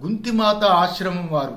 గుంతిమాత ఆశ్రమం వారు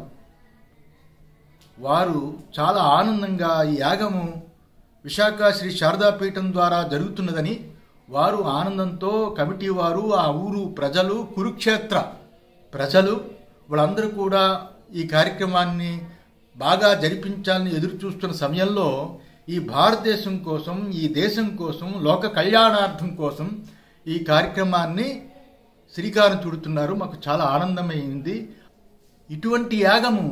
వారు చాలా ఆనందంగా ఈ యాగము విశాఖ శ్రీ శారదాపీఠం ద్వారా జరుగుతున్నదని వారు ఆనందంతో కమిటీ వారు ఆ ఊరు ప్రజలు కురుక్షేత్ర ప్రజలు వాళ్ళందరూ కూడా ఈ కార్యక్రమాన్ని బాగా జరిపించాలని ఎదురు చూస్తున్న సమయంలో ఈ భారతదేశం కోసం ఈ దేశం కోసం లోక కళ్యాణార్థం కోసం ఈ కార్యక్రమాన్ని శ్రీకారం చుడుతున్నారు మాకు చాలా ఆనందమైంది ఇటువంటి యాగము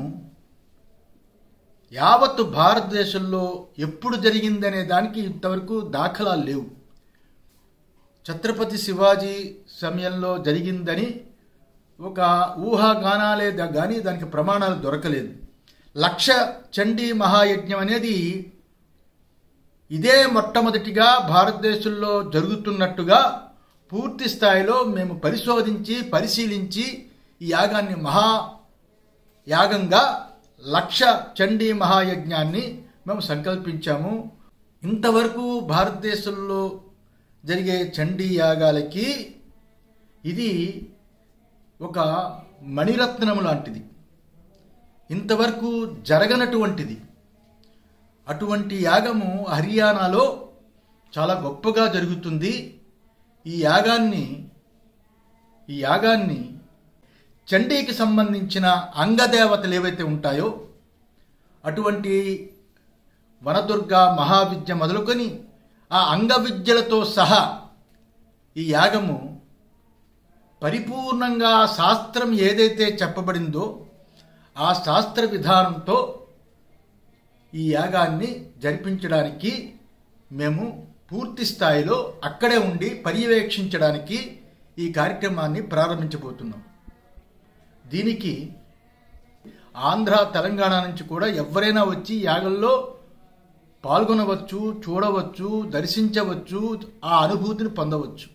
యావత్ భారతదేశంలో ఎప్పుడు జరిగిందనే దానికి ఇంతవరకు దాఖలాలు లేవు ఛత్రపతి శివాజీ సమయంలో జరిగిందని ఒక ఊహాగానాలే కానీ దానికి ప్రమాణాలు దొరకలేదు లక్ష చండీ మహాయజ్ఞం అనేది ఇదే మొట్టమొదటిగా భారతదేశంలో జరుగుతున్నట్టుగా పూర్తి స్థాయిలో మేము పరిశోధించి పరిశీలించి ఈ యాగాన్ని మహా యాగంగా లక్ష చండీ మహాయజ్ఞాన్ని మేము సంకల్పించాము ఇంతవరకు భారతదేశంలో జరిగే చండీ యాగాలకి ఇది ఒక మణిరత్నం లాంటిది ఇంతవరకు జరగనటువంటిది అటువంటి యాగము హర్యానాలో చాలా గొప్పగా జరుగుతుంది ఈ యాగాన్ని ఈ యాగాన్ని చండీకి సంబంధించిన అంగదేవతలు ఏవైతే ఉంటాయో అటువంటి వనదుర్గ మహావిద్య మొదలుకొని ఆ అంగవిద్యలతో సహా ఈ యాగము పరిపూర్ణంగా శాస్త్రం ఏదైతే చెప్పబడిందో ఆ శాస్త్ర విధానంతో ఈ యాగాన్ని జరిపించడానికి మేము పూర్తి స్థాయిలో అక్కడే ఉండి పర్యవేక్షించడానికి ఈ కార్యక్రమాన్ని ప్రారంభించబోతున్నాం దీనికి ఆంధ్ర తెలంగాణ నుంచి కూడా ఎవరైనా వచ్చి యాగంలో పాల్గొనవచ్చు చూడవచ్చు దర్శించవచ్చు ఆ అనుభూతిని పొందవచ్చు